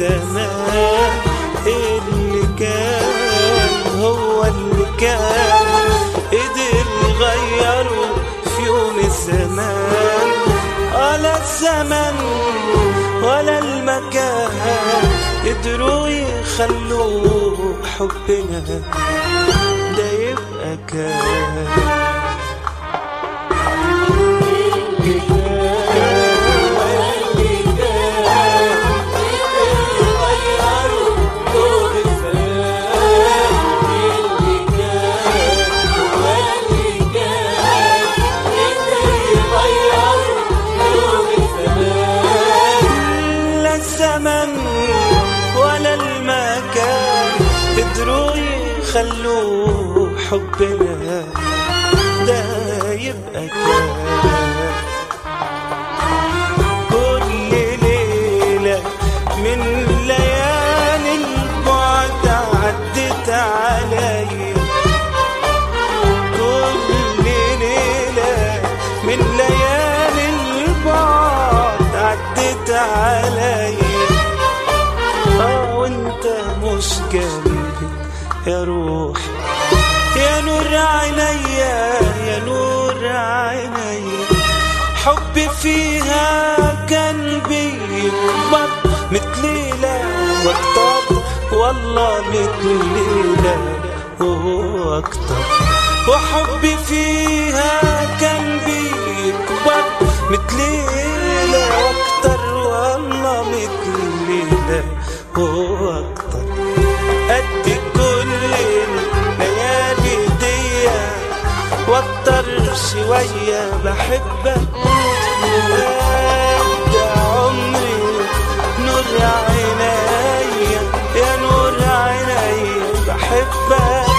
الزمان اللي كان هو اللي كان قدر يغيره في يوم الزمان ولا الزمن ولا المكان قدروا يخلوا حبنا ده يبقى كان لا الزمن ولا المكان قدروا يخلوا حبنا ده يبقى كان كل ليلة من ليالي البعد عدت عليا كل ليلة من ليالي البعد عدت عليا اه وانت مش جنبي يا روح يا نور عينيا يا نور عينيا حبي فيها كان بيكبر مثل ليلة واكتر والله مثل ليلة وهو اكتر وحبي فيها كان بيكبر مثل ليلة واكتر والله مثل ليلة وهو اكتر قد كل الليالي دي واكتر شوية بحبك قد عمري نور عينيا يا نور عينيا بحبك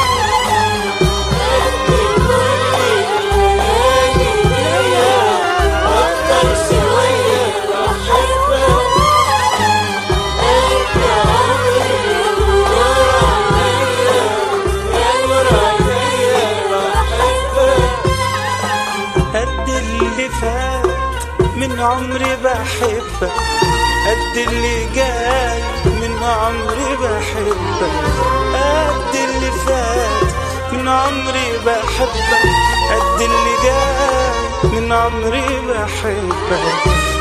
قد اللي فات من عمري بحبك قد اللي جاي من عمري بحبك قد اللي فات من عمري بحبك قد اللي جاي من عمري بحبك